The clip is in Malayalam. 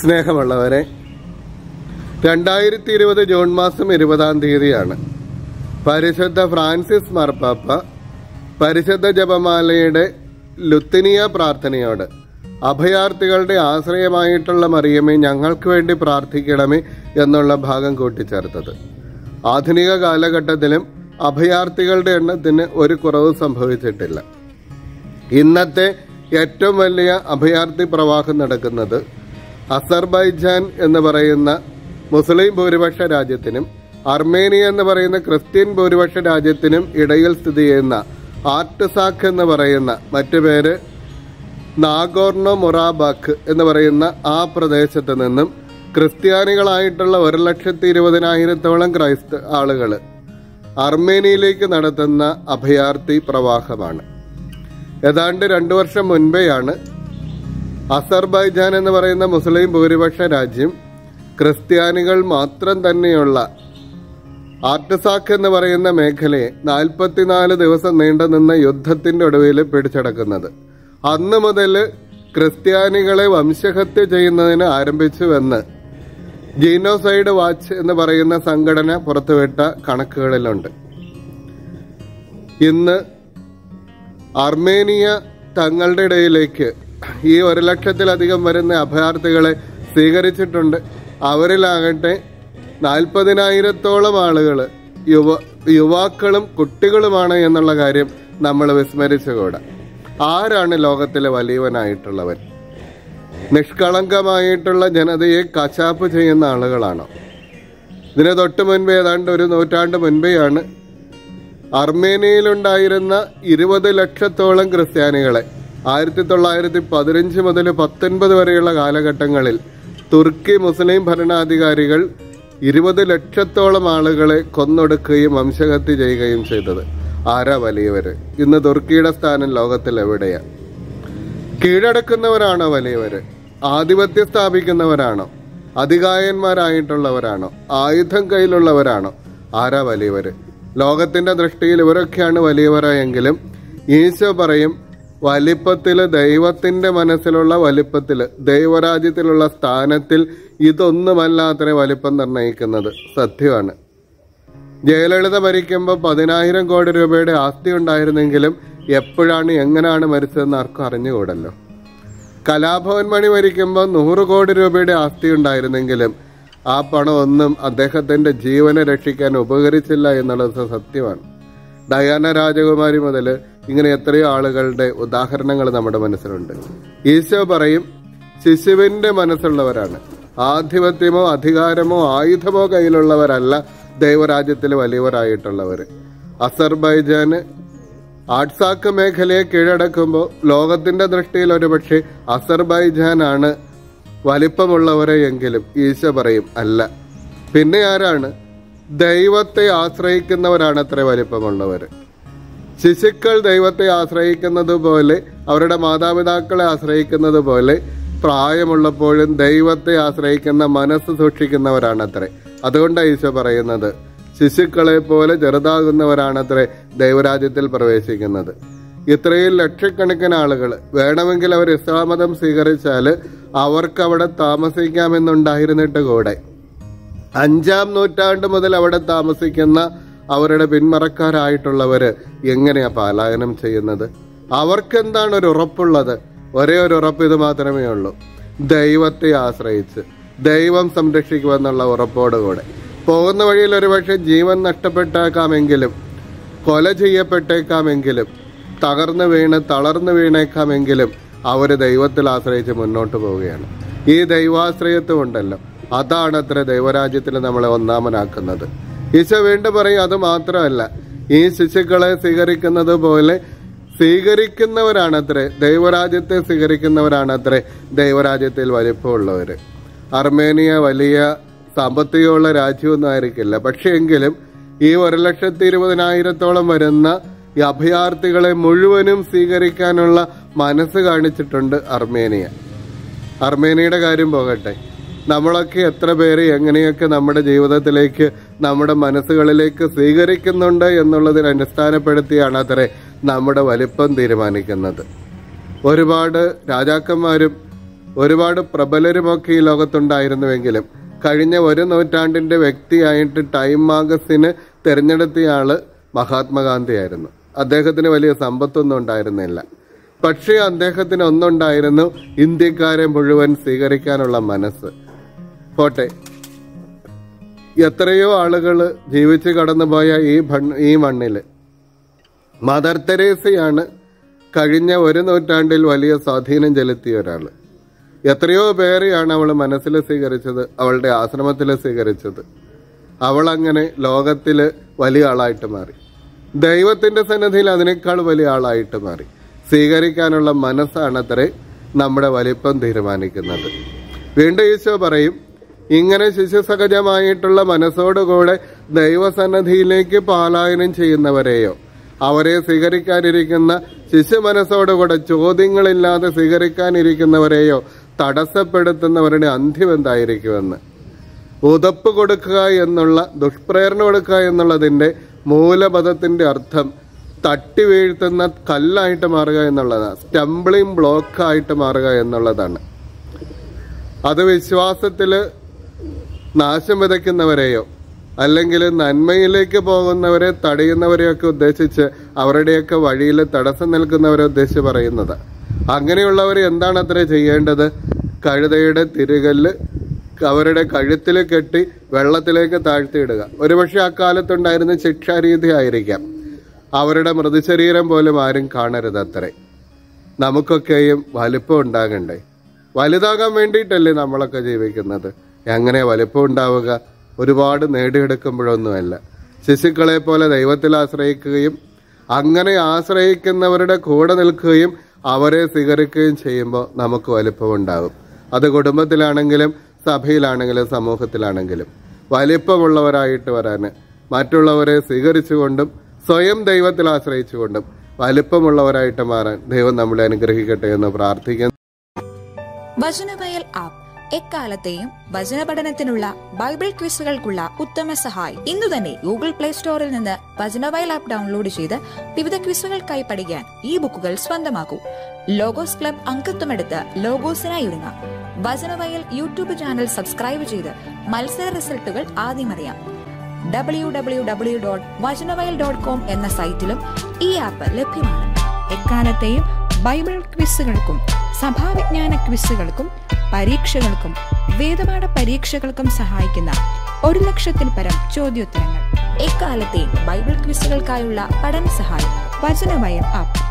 സ്നേഹമുള്ളവരെ രണ്ടായിരത്തി ഇരുപത് ജൂൺ മാസം ഇരുപതാം തീയതിയാണ് പരിശുദ്ധ ഫ്രാൻസിസ് മാർപ്പാപ്പ പരിശുദ്ധ ജപമാലയുടെ ലുത്തിനിയ പ്രാർത്ഥനയോട് അഭയാർത്ഥികളുടെ ആശ്രയമായിട്ടുള്ള മറിയമേ ഞങ്ങൾക്ക് വേണ്ടി പ്രാർത്ഥിക്കണമേ എന്നുള്ള ഭാഗം കൂട്ടിച്ചേർത്തത് ആധുനിക കാലഘട്ടത്തിലും അഭയാർത്ഥികളുടെ എണ്ണത്തിന് ഒരു കുറവ് സംഭവിച്ചിട്ടില്ല ഇന്നത്തെ ഏറ്റവും വലിയ അഭയാർത്ഥി പ്രവാഹം നടക്കുന്നത് അസർബൈജാൻ എന്ന് പറയുന്ന മുസ്ലിം ഭൂരിപക്ഷ രാജ്യത്തിനും അർമേനിയ എന്ന് പറയുന്ന ക്രിസ്ത്യൻ ഭൂരിപക്ഷ രാജ്യത്തിനും ഇടയിൽ സ്ഥിതി ചെയ്യുന്ന ആർട്ട്സാക്ക് എന്ന് പറയുന്ന മറ്റു പേര് നാഗോർണോ മൊറാബാക്ക് എന്ന് പറയുന്ന ആ പ്രദേശത്ത് നിന്നും ക്രിസ്ത്യാനികളായിട്ടുള്ള ഒരു ലക്ഷത്തി ഇരുപതിനായിരത്തോളം ക്രൈസ്ത ആളുകൾ അർമേനിയയിലേക്ക് നടത്തുന്ന അഭയാർത്ഥി പ്രവാഹമാണ് ഏതാണ്ട് രണ്ടു വർഷം മുൻപെയാണ് അസർബൈജാൻ എന്ന് പറയുന്ന മുസ്ലിം ഭൂരിപക്ഷ രാജ്യം ക്രിസ്ത്യാനികൾ മാത്രം തന്നെയുള്ള ആർട്ടസാക്ക് എന്ന് പറയുന്ന മേഖലയെ നാൽപ്പത്തിനാല് ദിവസം നീണ്ടുനിന്ന യുദ്ധത്തിന്റെ ഒടുവിൽ പിടിച്ചടക്കുന്നത് അന്ന് മുതൽ ക്രിസ്ത്യാനികളെ വംശഹത്യ ചെയ്യുന്നതിന് ആരംഭിച്ചുവെന്ന് ജീനോസൈഡ് വാച്ച് എന്ന് പറയുന്ന സംഘടന പുറത്തുവിട്ട കണക്കുകളിലുണ്ട് ഇന്ന് അർമേനിയ തങ്ങളുടെ ഇടയിലേക്ക് ഈ ഒരു ലക്ഷത്തിലധികം വരുന്ന അഭയാർത്ഥികളെ സ്വീകരിച്ചിട്ടുണ്ട് അവരിലാകട്ടെ നാൽപ്പതിനായിരത്തോളം ആളുകൾ യുവ യുവാക്കളും കുട്ടികളുമാണ് എന്നുള്ള കാര്യം നമ്മൾ വിസ്മരിച്ചുകൂടാ ആരാണ് ലോകത്തിലെ വലിയവനായിട്ടുള്ളവൻ നിഷ്കളങ്കമായിട്ടുള്ള ജനതയെ കശാപ്പ് ചെയ്യുന്ന ആളുകളാണോ ഇതിന് തൊട്ട് മുൻപ് ഏതാണ്ട് ഒരു നൂറ്റാണ്ട് മുൻപെയാണ് അർമേനിയയിലുണ്ടായിരുന്ന ഇരുപത് ലക്ഷത്തോളം ക്രിസ്ത്യാനികളെ ആയിരത്തി തൊള്ളായിരത്തി പതിനഞ്ച് മുതൽ പത്തൊൻപത് വരെയുള്ള കാലഘട്ടങ്ങളിൽ തുർക്കി മുസ്ലിം ഭരണാധികാരികൾ ഇരുപത് ലക്ഷത്തോളം ആളുകളെ കൊന്നൊടുക്കുകയും വംശഹത്യ ചെയ്യുകയും ചെയ്തത് ആരാ വലിയവര് ഇന്ന് തുർക്കിയുടെ സ്ഥാനം ലോകത്തിൽ എവിടെയാ കീഴടക്കുന്നവരാണോ വലിയവര് ആധിപത്യം സ്ഥാപിക്കുന്നവരാണോ അധികായന്മാരായിട്ടുള്ളവരാണോ ആയുധം കയ്യിലുള്ളവരാണോ ആരാ വലിയവര് ലോകത്തിന്റെ ദൃഷ്ടിയിൽ ഇവരൊക്കെയാണ് വലിയവരെങ്കിലും ഈശോ പറയും വലിപ്പത്തില് ദൈവത്തിന്റെ മനസ്സിലുള്ള വലിപ്പത്തില് ദൈവരാജ്യത്തിലുള്ള സ്ഥാനത്തിൽ ഇതൊന്നുമല്ലാത്ര വലിപ്പം നിർണയിക്കുന്നത് സത്യമാണ് ജയലളിത മരിക്കുമ്പോൾ പതിനായിരം കോടി രൂപയുടെ ആസ്തി ഉണ്ടായിരുന്നെങ്കിലും എപ്പോഴാണ് എങ്ങനെയാണ് മരിച്ചതെന്ന് ആർക്കും അറിഞ്ഞുകൂടല്ലോ കലാഭവൻ മണി മരിക്കുമ്പോൾ നൂറ് കോടി രൂപയുടെ ആസ്തി ഉണ്ടായിരുന്നെങ്കിലും ആ പണം ഒന്നും അദ്ദേഹത്തിന്റെ ജീവനെ രക്ഷിക്കാൻ ഉപകരിച്ചില്ല എന്നുള്ളത് സത്യമാണ് ഡയാന രാജകുമാരി മുതൽ ഇങ്ങനെ എത്രയോ ആളുകളുടെ ഉദാഹരണങ്ങൾ നമ്മുടെ മനസ്സിലുണ്ട് ഈശോ പറയും ശിശുവിന്റെ മനസ്സുള്ളവരാണ് ആധിപത്യമോ അധികാരമോ ആയുധമോ കയ്യിലുള്ളവരല്ല ദൈവരാജ്യത്തിൽ വലിയവരായിട്ടുള്ളവർ അസർബൈജാന് ആട്സാക്ക് മേഖലയെ കീഴടക്കുമ്പോൾ ലോകത്തിന്റെ ദൃഷ്ടിയിൽ ഒരുപക്ഷെ അസർബൈജാനാണ് വലിപ്പമുള്ളവരെ എങ്കിലും ഈശോ പറയും അല്ല പിന്നെ ആരാണ് ദൈവത്തെ ആശ്രയിക്കുന്നവരാണ് അത്ര വലിപ്പമുള്ളവർ ശിശുക്കൾ ദൈവത്തെ ആശ്രയിക്കുന്നത് പോലെ അവരുടെ മാതാപിതാക്കളെ ആശ്രയിക്കുന്നത് പോലെ പ്രായമുള്ളപ്പോഴും ദൈവത്തെ ആശ്രയിക്കുന്ന മനസ്സ് സൂക്ഷിക്കുന്നവരാണത്രേ അതുകൊണ്ടാണ് ഈശോ പറയുന്നത് ശിശുക്കളെ പോലെ ചെറുതാകുന്നവരാണത്രേ ദൈവരാജ്യത്തിൽ പ്രവേശിക്കുന്നത് ഇത്രയും ലക്ഷക്കണക്കിന് ആളുകൾ വേണമെങ്കിൽ അവർ ഇസ്ലാം മതം സ്വീകരിച്ചാൽ അവർക്ക് അവിടെ താമസിക്കാമെന്നുണ്ടായിരുന്നിട്ട് കൂടെ അഞ്ചാം നൂറ്റാണ്ട് മുതൽ അവിടെ താമസിക്കുന്ന അവരുടെ പിന്മറക്കാരായിട്ടുള്ളവര് എങ്ങനെയാ പാലായനം ചെയ്യുന്നത് അവർക്ക് എന്താണ് ഒരു ഉറപ്പുള്ളത് ഒരേ ഒരു ഉറപ്പ് ഇത് മാത്രമേ ഉള്ളൂ ദൈവത്തെ ആശ്രയിച്ച് ദൈവം സംരക്ഷിക്കുമെന്നുള്ള ഉറപ്പോടുകൂടെ പോകുന്ന വഴിയിൽ ഒരുപക്ഷെ ജീവൻ നഷ്ടപ്പെട്ടേക്കാമെങ്കിലും കൊല ചെയ്യപ്പെട്ടേക്കാമെങ്കിലും തകർന്നു വീണ് തളർന്നു വീണേക്കാമെങ്കിലും അവർ ദൈവത്തിൽ ആശ്രയിച്ച് മുന്നോട്ട് പോവുകയാണ് ഈ ദൈവാശ്രയത്വം ഉണ്ടല്ലോ അതാണ് അത്ര ദൈവരാജ്യത്തിൽ നമ്മളെ ഒന്നാമനാക്കുന്നത് ഈശോ വീണ്ടും പറയും അത് മാത്രമല്ല ഈ ശിശുക്കളെ സ്വീകരിക്കുന്നത് പോലെ സ്വീകരിക്കുന്നവരാണത്രേ ദൈവരാജ്യത്തെ സ്വീകരിക്കുന്നവരാണത്രേ ദൈവരാജ്യത്തിൽ വലിപ്പമുള്ളവര് അർമേനിയ വലിയ സാമ്പത്തികമുള്ള രാജ്യമൊന്നും ആയിരിക്കില്ല പക്ഷേ എങ്കിലും ഈ ഒരു ലക്ഷത്തി ഇരുപതിനായിരത്തോളം വരുന്ന ഈ അഭയാർത്ഥികളെ മുഴുവനും സ്വീകരിക്കാനുള്ള മനസ്സ് കാണിച്ചിട്ടുണ്ട് അർമേനിയ അർമേനിയയുടെ കാര്യം പോകട്ടെ നമ്മളൊക്കെ എത്ര പേര് എങ്ങനെയൊക്കെ നമ്മുടെ ജീവിതത്തിലേക്ക് നമ്മുടെ മനസ്സുകളിലേക്ക് സ്വീകരിക്കുന്നുണ്ട് എന്നുള്ളതിനെ അടിസ്ഥാനപ്പെടുത്തിയാണ് അത്രേ നമ്മുടെ വലിപ്പം തീരുമാനിക്കുന്നത് ഒരുപാട് രാജാക്കന്മാരും ഒരുപാട് പ്രബലരുമൊക്കെ ഈ ലോകത്തുണ്ടായിരുന്നുവെങ്കിലും കഴിഞ്ഞ ഒരു നൂറ്റാണ്ടിന്റെ വ്യക്തിയായിട്ട് ടൈം മാഗസിന് തിരഞ്ഞെടുത്തിയ ആള് മഹാത്മാഗാന്ധിയായിരുന്നു അദ്ദേഹത്തിന് വലിയ സമ്പത്തൊന്നും ഉണ്ടായിരുന്നില്ല പക്ഷേ അദ്ദേഹത്തിന് ഒന്നുണ്ടായിരുന്നു ഇന്ത്യക്കാരെ മുഴുവൻ സ്വീകരിക്കാനുള്ള മനസ്സ് പോട്ടെ എത്രയോ ആളുകൾ ജീവിച്ചു കടന്നുപോയ ഈ ഭൺ- ഈ മണ്ണിൽ മദർ തെരേസയാണ് കഴിഞ്ഞ ഒരു നൂറ്റാണ്ടിൽ വലിയ സ്വാധീനം ചെലുത്തിയ ഒരാൾ എത്രയോ പേരെയാണ് അവൾ മനസ്സിൽ സ്വീകരിച്ചത് അവളുടെ ആശ്രമത്തിൽ സ്വീകരിച്ചത് അവൾ അങ്ങനെ ലോകത്തില് വലിയ ആളായിട്ട് മാറി ദൈവത്തിന്റെ സന്നദ്ധിയിൽ അതിനേക്കാൾ വലിയ ആളായിട്ട് മാറി സ്വീകരിക്കാനുള്ള മനസ്സാണത്രേ നമ്മുടെ വലിപ്പം തീരുമാനിക്കുന്നത് വീണ്ടും ഈശോ പറയും ഇങ്ങനെ ശിശുസഹജമായിട്ടുള്ള മനസ്സോടുകൂടെ ദൈവസന്നദ്ധിയിലേക്ക് പാലായനം ചെയ്യുന്നവരെയോ അവരെ സ്വീകരിക്കാനിരിക്കുന്ന ശിശു മനസ്സോടുകൂടെ ചോദ്യങ്ങളില്ലാതെ സ്വീകരിക്കാനിരിക്കുന്നവരെയോ തടസ്സപ്പെടുത്തുന്നവരുടെ അന്ത്യം എന്തായിരിക്കുമെന്ന് ഉതപ്പ് കൊടുക്കുക എന്നുള്ള ദുഷ്പ്രേരണ കൊടുക്കുക എന്നുള്ളതിന്റെ മൂലപദത്തിന്റെ അർത്ഥം തട്ടി വീഴ്ത്തുന്ന കല്ലായിട്ട് മാറുക എന്നുള്ളതാണ് സ്റ്റംബ്ലിംഗ് ബ്ലോക്ക് ആയിട്ട് മാറുക എന്നുള്ളതാണ് അത് വിശ്വാസത്തില് നാശം വിതയ്ക്കുന്നവരെയോ അല്ലെങ്കിൽ നന്മയിലേക്ക് പോകുന്നവരെ തടയുന്നവരെയൊക്കെ ഉദ്ദേശിച്ച് അവരുടെയൊക്കെ വഴിയിൽ തടസ്സം നിൽക്കുന്നവരെ ഉദ്ദേശിച്ച് പറയുന്നത് അങ്ങനെയുള്ളവർ എന്താണ് അത്ര ചെയ്യേണ്ടത് കഴുതയുടെ തിരികല്ല് അവരുടെ കഴുത്തിൽ കെട്ടി വെള്ളത്തിലേക്ക് താഴ്ത്തിയിടുക ഒരുപക്ഷെ അക്കാലത്തുണ്ടായിരുന്ന ശിക്ഷാരീതി ആയിരിക്കാം അവരുടെ മൃതശരീരം പോലും ആരും കാണരുത് അത്രേ നമുക്കൊക്കെയും വലിപ്പം ഉണ്ടാകണ്ടേ വലുതാകാൻ വേണ്ടിയിട്ടല്ലേ നമ്മളൊക്കെ ജീവിക്കുന്നത് എങ്ങനെ വലിപ്പം ഉണ്ടാവുക ഒരുപാട് നേടിയെടുക്കുമ്പോഴൊന്നുമല്ല ശിശുക്കളെ പോലെ ദൈവത്തിൽ ആശ്രയിക്കുകയും അങ്ങനെ ആശ്രയിക്കുന്നവരുടെ കൂടെ നിൽക്കുകയും അവരെ സ്വീകരിക്കുകയും ചെയ്യുമ്പോൾ നമുക്ക് വലിപ്പമുണ്ടാകും അത് കുടുംബത്തിലാണെങ്കിലും സഭയിലാണെങ്കിലും സമൂഹത്തിലാണെങ്കിലും വലിപ്പമുള്ളവരായിട്ട് വരാൻ മറ്റുള്ളവരെ സ്വീകരിച്ചുകൊണ്ടും സ്വയം ദൈവത്തിൽ ആശ്രയിച്ചുകൊണ്ടും വലിപ്പമുള്ളവരായിട്ട് മാറാൻ ദൈവം നമ്മളെ അനുഗ്രഹിക്കട്ടെ എന്ന് പ്രാർത്ഥിക്കുന്നു വചനവയൽ ആപ്പ് എക്കാലത്തെയും വചന പഠനത്തിനുള്ള ബൈബിൾ ക്വിസുകൾക്കുള്ള ഉത്തമ സഹായി ഇന്നു തന്നെ ഗൂഗിൾ പ്ലേ സ്റ്റോറിൽ നിന്ന് വചനവയൽ ആപ്പ് ഡൗൺലോഡ് ചെയ്ത് വിവിധ ക്വിസുകൾക്കായി പഠിക്കാൻ ഈ ബുക്കുകൾ സ്വന്തമാക്കൂ ലോഗോസ് ക്ലബ് അംഗത്വമെടുത്ത് ലോഗോസിനായി ഒരുങ്ങാം വചനവയൽ യൂട്യൂബ് ചാനൽ സബ്സ്ക്രൈബ് ചെയ്ത് മത്സര റിസൾട്ടുകൾ ആദ്യം അറിയാം W W W dot Vachanavayal dot com എന്ന സൈറ്റിലും ഈ ആപ്പ് ലഭ്യമാണ് എക്കാലത്തെയും ബൈബിൾ ക്വിസുകൾക്കും സഭാവിജ്ഞാന ക്വിസുകൾക്കും പരീക്ഷകൾക്കും വേദപാഠ പരീക്ഷകൾക്കും സഹായിക്കുന്ന ഒരു ലക്ഷത്തിൽ പരം ചോദ്യോത്തരങ്ങൾ എക്കാലത്തെയും ബൈബിൾ ക്വിസുകൾക്കായുള്ള പഠന സഹായം വചനവയൽ ആപ്പ്